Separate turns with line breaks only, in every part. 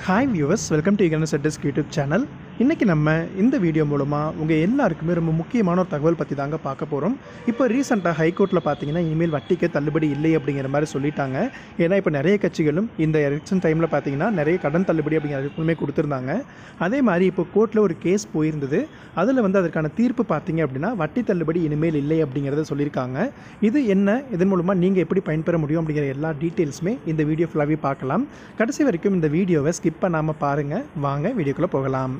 hi viewers welcome to இகன செட்டஸ் YouTube channel இன்றைக்கி நம்ம இந்த வீடியோ மூலமாக உங்கள் எல்லாருக்குமே ரொம்ப முக்கியமான ஒரு தகவல் பற்றி தாங்க பார்க்க போகிறோம் இப்போ ரீசெண்டாக ஹைகோர்ட்டில் பார்த்தீங்கன்னா இனிமேல் வட்டிக்கு தள்ளுபடி இல்லை அப்படிங்கிற மாதிரி சொல்லிட்டாங்க ஏன்னா இப்போ நிறைய கட்சிகளும் இந்த எலெக்ஷன் டைமில் பார்த்தீங்கன்னா நிறைய கடன் தள்ளுபடி அப்படிங்கிற அறிவிப்புமே கொடுத்துருந்தாங்க அதே மாதிரி இப்போ கோர்ட்டில் ஒரு கேஸ் போயிருந்தது அதில் வந்து அதற்கான தீர்ப்பு பார்த்தீங்க அப்படின்னா வட்டி தள்ளுபடி இனிமேல் இல்லை அப்படிங்கிறத சொல்லியிருக்காங்க இது என்ன இதன் மூலமாக நீங்கள் எப்படி பயன்பெற முடியும் அப்படிங்கிற எல்லா டீட்டெயில்ஸுமே இந்த வீடியோ ஃபுல்லாகவே பார்க்கலாம் கடைசி வரைக்கும் இந்த வீடியோவை ஸ்கிப் பண்ணாமல் பாருங்கள் வாங்க வீடியோக்குள்ளே போகலாம்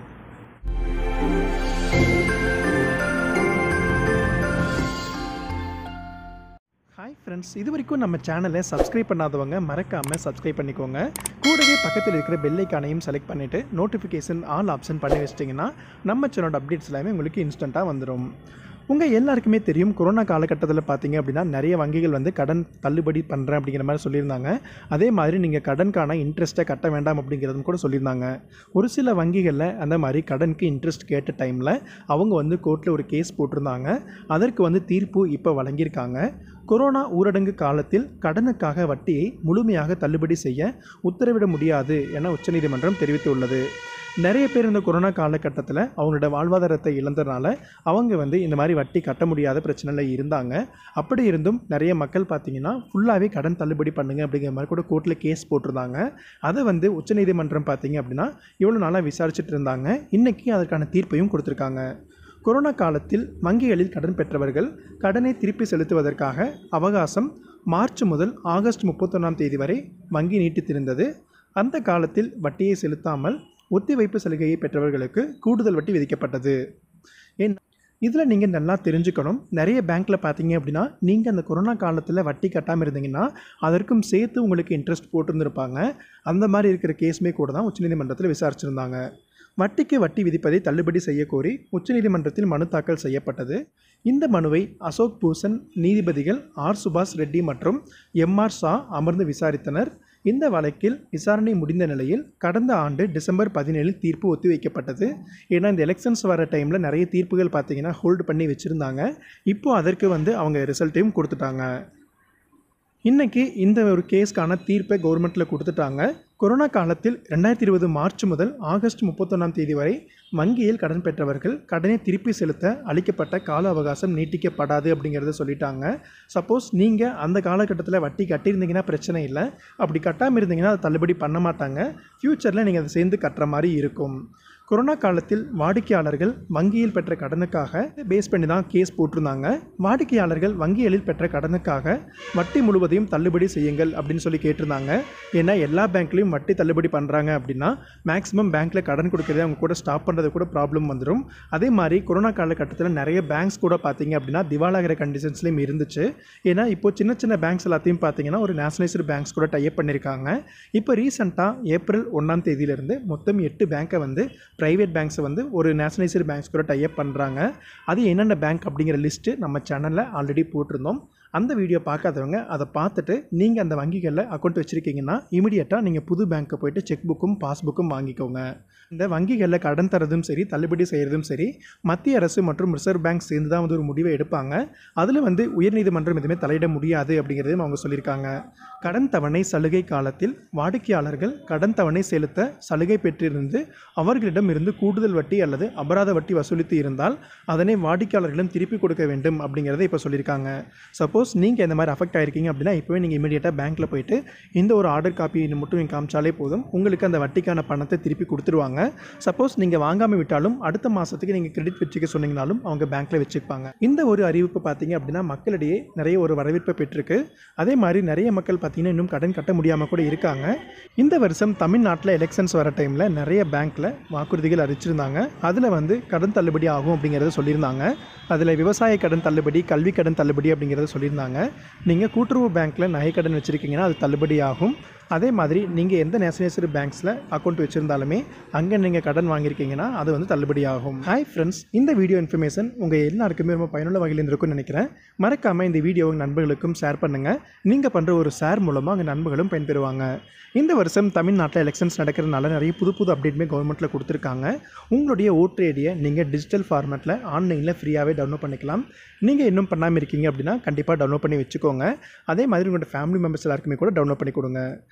ஹாய் ஃப்ரெண்ட்ஸ் இது வரைக்கும் நம்ம சேனலை சப்ஸ்கிரைப் பண்ணாதவங்க மறக்காமல் சப்ஸ்கிரைப் பண்ணிக்கோங்க கூடவே பக்கத்தில் இருக்கிற பெல் ஐக்கானையும் செலக்ட் பண்ணிவிட்டு நோட்டிஃபிகேஷன் ஆல் ஆப்ஷன் பண்ணி வச்சிட்டிங்கன்னா நம்ம சேனலோட அப்டேட்ஸ் எல்லாமே உங்களுக்கு இன்ஸ்டண்ட்டாக வந்துடும் உங்கள் எல்லாருக்குமே தெரியும் கொரோனா காலகட்டத்தில் பார்த்தீங்க அப்படின்னா நிறைய வங்கிகள் வந்து கடன் தள்ளுபடி பண்ணுறேன் அப்படிங்கிற மாதிரி சொல்லியிருந்தாங்க அதே மாதிரி நீங்கள் கடனுக்கான இன்ட்ரெஸ்ட்டை கட்ட வேண்டாம் அப்படிங்கிறதும் கூட சொல்லியிருந்தாங்க ஒரு சில வங்கிகளில் அந்த மாதிரி கடனுக்கு இன்ட்ரெஸ்ட் கேட்ட டைமில் அவங்க வந்து கோர்ட்டில் ஒரு கேஸ் போட்டிருந்தாங்க அதற்கு வந்து தீர்ப்பு இப்போ வழங்கியிருக்காங்க கொரோனா ஊரடங்கு காலத்தில் கடனுக்காக வட்டியை முழுமையாக தள்ளுபடி செய்ய உத்தரவிட முடியாது என உச்சநீதிமன்றம் தெரிவித்துள்ளது நிறைய பேர் இந்த கொரோனா காலகட்டத்தில் அவங்களோட வாழ்வாதாரத்தை இழந்ததுனால அவங்க வந்து இந்த மாதிரி வட்டி கட்ட முடியாத பிரச்சனையில் இருந்தாங்க அப்படி இருந்தும் நிறைய மக்கள் பார்த்தீங்கன்னா ஃபுல்லாகவே கடன் தள்ளுபடி பண்ணுங்க அப்படிங்கிற மாதிரி கூட கோர்ட்டில் கேஸ் போட்டிருந்தாங்க அதை வந்து உச்சநீதிமன்றம் பார்த்தீங்க அப்படின்னா இவ்வளோ நாளாக விசாரிச்சுட்டு இருந்தாங்க இன்றைக்கி அதற்கான தீர்ப்பையும் கொடுத்துருக்காங்க கொரோனா காலத்தில் வங்கிகளில் கடன் பெற்றவர்கள் கடனை திருப்பி செலுத்துவதற்காக அவகாசம் மார்ச் முதல் ஆகஸ்ட் முப்பத்தொன்னாம் தேதி வரை வங்கி நீட்டித்திருந்தது அந்த காலத்தில் வட்டியை செலுத்தாமல் ஒத்திவைப்பு சலுகையை பெற்றவர்களுக்கு கூடுதல் வட்டி விதிக்கப்பட்டது ஏன் இதில் நீங்கள் நல்லா தெரிஞ்சுக்கணும் நிறைய பேங்க்கில் பார்த்தீங்க அப்படின்னா நீங்கள் அந்த கொரோனா காலத்தில் வட்டி கட்டாமல் இருந்தீங்கன்னா அதற்கும் சேர்த்து உங்களுக்கு இன்ட்ரெஸ்ட் போட்டிருந்துருப்பாங்க அந்த மாதிரி இருக்கிற கேஸுமே கூட தான் உச்சநீதிமன்றத்தில் விசாரிச்சிருந்தாங்க வட்டிக்கு வட்டி விதிப்பதை தள்ளுபடி செய்யக்கோரி உச்சநீதிமன்றத்தில் மனு தாக்கல் செய்யப்பட்டது இந்த மனுவை அசோக் பூசன் நீதிபதிகள் ஆர் சுபாஷ் ரெட்டி மற்றும் எம்ஆர் ஷா அமர்ந்து விசாரித்தனர் இந்த வழக்கில் விசாரணை முடிந்த நிலையில் கடந்த ஆண்டு டிசம்பர் பதினேழில் தீர்ப்பு ஒத்திவைக்கப்பட்டது ஏன்னா இந்த எலெக்ஷன்ஸ் வர டைமில் நிறைய தீர்ப்புகள் பார்த்தீங்கன்னா ஹோல்டு பண்ணி வச்சுருந்தாங்க இப்போது அதற்கு வந்து அவங்க ரிசல்ட்டையும் கொடுத்துட்டாங்க இன்றைக்கி இந்த ஒரு கேஸ்க்கான தீர்ப்பை கவர்மெண்ட்டில் கொடுத்துட்டாங்க கொரோனா காலத்தில் ரெண்டாயிரத்தி இருபது மார்ச் முதல் ஆகஸ்ட் முப்பத்தொன்னாம் தேதி வரை வங்கியில் கடன் பெற்றவர்கள் கடனை திருப்பி செலுத்த அளிக்கப்பட்ட கால அவகாசம் நீட்டிக்கப்படாது அப்படிங்கிறத சொல்லிட்டாங்க சப்போஸ் நீங்கள் அந்த காலகட்டத்தில் வட்டி கட்டியிருந்தீங்கன்னா பிரச்சனை இல்லை அப்படி கட்டாமல் இருந்தீங்கன்னா அதை தள்ளுபடி பண்ண மாட்டாங்க ஃப்யூச்சரில் நீங்கள் அதை சேர்ந்து கட்டுற மாதிரி இருக்கும் கொரோனா காலத்தில் வாடிக்கையாளர்கள் வங்கியில் பெற்ற கடனுக்காக பேஸ் பண்ணி தான் கேஸ் போட்டிருந்தாங்க வாடிக்கையாளர்கள் வங்கிகளில் பெற்ற கடனுக்காக வட்டி முழுவதையும் தள்ளுபடி செய்யுங்கள் அப்படின்னு சொல்லி கேட்டிருந்தாங்க ஏன்னா எல்லா பேங்க்லேயும் வட்டி தள்ளுபடி பண்ணுறாங்க அப்படின்னா மேக்ஸிமம் பேங்க்கில் கடன் கொடுக்கறதே அவங்க கூட ஸ்டாப் பண்ணுறது கூட ப்ராப்ளம் வந்துடும் அதே மாதிரி கொரோனா காலகட்டத்தில் நிறைய பேங்க்ஸ் கூட பார்த்தீங்க அப்படின்னா திவாலாகிற கண்டிஷன்ஸ்லேயும் இருந்துச்சு ஏன்னா இப்போ சின்ன சின்ன பேங்க்ஸ் எல்லாத்தையும் பார்த்தீங்கன்னா ஒரு நேஷனலைஸ்டு பேங்க்ஸ் கூட டைப் பண்ணியிருக்காங்க இப்போ ரீசெண்டாக ஏப்ரல் ஒன்றாம் தேதியிலிருந்து மொத்தம் எட்டு பேங்க்கை வந்து ப்ரைவேட் பேங்க்ஸை வந்து ஒரு நேஷனலைஸ்டு பேங்க்ஸ் கூட டைப் பண்ணுறாங்க அது என்னென்ன பேங்க் அப்படிங்கிற லிஸ்ட்டு நம்ம சேனலில் ஆல்ரெடி போட்டிருந்தோம் அந்த வீடியோ பார்க்காதவங்க அதை பார்த்துட்டு நீங்கள் அந்த வங்கிகளில் அக்கௌண்ட் வச்சுருக்கீங்கன்னா இமீடியட்டாக நீங்கள் புது பேங்க்கை போயிட்டு செக் புக்கும் பாஸ்புக்கும் வாங்கிக்கோங்க இந்த வங்கிகளில் கடன் தரதும் சரி தள்ளுபடி செய்கிறதும் சரி மத்திய அரசு மற்றும் ரிசர்வ் பேங்க் சேர்ந்து தான் வந்து ஒரு முடிவை எடுப்பாங்க அதில் வந்து உயர்நீதிமன்றம் எதுவுமே தலையிட முடியாது அப்படிங்கிறதையும் அவங்க சொல்லியிருக்காங்க கடன் தவணை சலுகை காலத்தில் வாடிக்கையாளர்கள் கடன் தவணை செலுத்த சலுகை பெற்றிருந்து அவர்களிடம் இருந்து கூடுதல் வட்டி அல்லது அபராத வட்டி வசூலித்து இருந்தால் அதனை வாடிக்கையாளர்களிடம் திருப்பி கொடுக்க வேண்டும் அப்படிங்கிறத இப்போ சொல்லியிருக்காங்க சப்போஸ் நீங்கள் இந்த மாதிரி அஃபெக்ட் ஆயிருக்கீங்க அப்படின்னா இப்போவே நீங்கள் இமீடியட்டாக பேங்க்கில் போயிட்டு இந்த ஒரு ஆர்டர் காப்பி மட்டும் நீங்கள் காமிச்சாலே போதும் உங்களுக்கு அந்த வட்டிக்கான பணத்தை திருப்பி கொடுத்துருவாங்க சப்போஸ் நீங்கள் வாங்காமல் விட்டாலும் அடுத்த மாதத்துக்கு நீங்கள் கிரெடிட் வச்சுக்க சொன்னீங்கனாலும் அவங்க பேங்க்கில் வச்சுப்பாங்க இந்த ஒரு அறிவிப்பு பார்த்தீங்க அப்படின்னா மக்களிடையே நிறைய ஒரு வரவேற்பை பெற்றிருக்கு அதே மாதிரி நிறைய மக்கள் பார்த்தீங்கன்னா இன்னும் கடன் கட்ட முடியாமல் கூட இருக்காங்க இந்த வருஷம் தமிழ்நாட்டில் எலெக்ஷன்ஸ் வர டைமில் நிறைய பேங்க்கில் வாக்குறுதிகள் அறிவிச்சிருந்தாங்க அதில் வந்து கடன் தள்ளுபடி ஆகும் அப்படிங்கிறத சொல்லியிருந்தாங்க அதில் விவசாய கடன் தள்ளுபடி கல்வி கடன் தள்ளுபடி அப்படிங்கிறத சொல்லியிருந்தாங்க நீங்கள் கூட்டுறவு பேங்க்கில் நகைக்கடன் வச்சுருக்கீங்கன்னா அது தள்ளுபடி ஆகும் அதே மாதிரி நீங்கள் எந்த நேஷனலைஸ்டு பேங்க்ஸில் அக்கௌண்ட் வச்சுருந்தாலுமே அங்கே நீங்கள் கடன் வாங்கியிருக்கீங்கன்னா அது வந்து தள்ளுபடி ஆகும் ஹாய் ஃப்ரெண்ட்ஸ் இந்த வீடியோ இன்ஃபர்மேஷன் உங்கள் எல்லாருக்குமே ரொம்ப பயனுள்ள வகையில் இருந்திருக்கும்னு நினைக்கிறேன் மறக்காமல் இந்த வீடியோ உங்கள் நண்பர்களுக்கும் ஷேர் பண்ணுங்கள் நீங்கள் பண்ணுற ஒரு ஷேர் மூலமாக உங்கள் நண்பர்களும் பயன்பெறுவாங்க இந்த வருஷம் தமிழ்நாட்டில் எலெக்ஷன்ஸ் நடக்கிறதுனால நிறைய புது புது அப்டேட்டுமே கவர்மெண்ட்டில் கொடுத்துருக்காங்க உங்களுடைய ஓட்டு ஐடியை நீங்கள் டிஜிட்டல் ஃபார்மேட்டில் ஆன்லைனில் ஃப்ரீயாகவே டவுன்லோட் பண்ணிக்கலாம் நீங்கள் இன்னும் பண்ணாமல் இருக்கீங்க அப்படின்னா கண்டிப்பாக டவுன்லோட் பண்ணி வச்சுக்கோங்க அதே மாதிரி உங்களோட ஃபேமிலி மெம்பர்ஸ் எல்லாருக்குமே கூட டவுன்லோட் பண்ணி கொடுங்க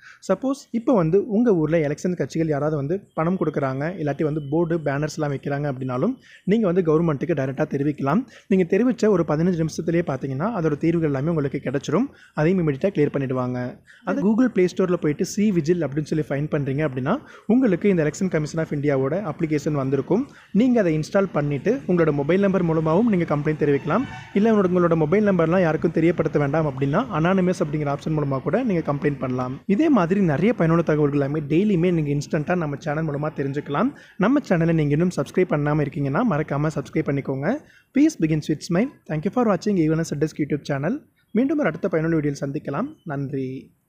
சப்போஸ் இப்போ வந்து உங்கள் ஊரில் எலெக்ஷன் கட்சிகள் யாராவது வந்து பணம் கொடுக்குறாங்க இல்லாட்டி வந்து போர்டு பேனர்ஸ்லாம் வைக்கிறாங்க அப்படின்னாலும் நீங்கள் வந்து கவர்மெண்ட்டுக்கு டைரெக்டாக தெரிவிக்கலாம் நீங்கள் தெரிவித்த ஒரு பதினஞ்சு நிமிஷத்துலேயே பார்த்தீங்கன்னா அதோட தீர்வுகள் எல்லாமே உங்களுக்கு கிடச்சிரும் அதையும் இமீடியட்டாக கிளியர் பண்ணிடுவாங்க அது கூகுள் ப்ளே ஸ்டோரில் போயிட்டு சி விஜில் அப்படின்னு சொல்லி ஃபைன் பண்ணுறீங்க அப்படின்னா உங்களுக்கு இந்த எலெக்ஷன் கமிஷன் ஆஃப் இந்தியாவோட அப்ளிகேஷன் வந்திருக்கும் நீங்கள் அதை இன்ஸ்டால் பண்ணிவிட்டு உங்களோட மொபைல் நம்பர் மூலமாகவும் நீங்கள் கம்ப்ளைண்ட் தெரிவிக்கலாம் இல்லை உங்களோட உங்களோட மொபைல் நம்பர்லாம் யாருக்கும் தெரியப்படுத்த வேண்டாம் அப்படின்னா அனானிமஸ் அப்படிங்கிற ஆப்ஷன் மூலமாக கூட நீங்கள் கம்ப்ளைண்ட் பண்ணலாம் இதே மாதிரி நிறைய பயனுள்ள தகவல்கள் எல்லாமே டெய்லியுமே நீங்கள் இன்ஸ்டண்ட்டாக நம்ம சேனல் மூலமாக தெரிஞ்சுக்கலாம் நம்ம சேனலை நீங்கள் இன்னும் சப்ஸ்கிரைப் பண்ணாமல் இருக்கீங்கன்னா மறக்காமல் சப்ஸ்கிரைப் பண்ணிக்கோங்க peace begins with smile thank you for வாட்சிங் ஈவன் சட்டஸ்க் யூடியூப் சேனல் மீண்டும் ஒரு அடுத்த பயனுள்ள வீடியோவில் சந்திக்கலாம் நன்றி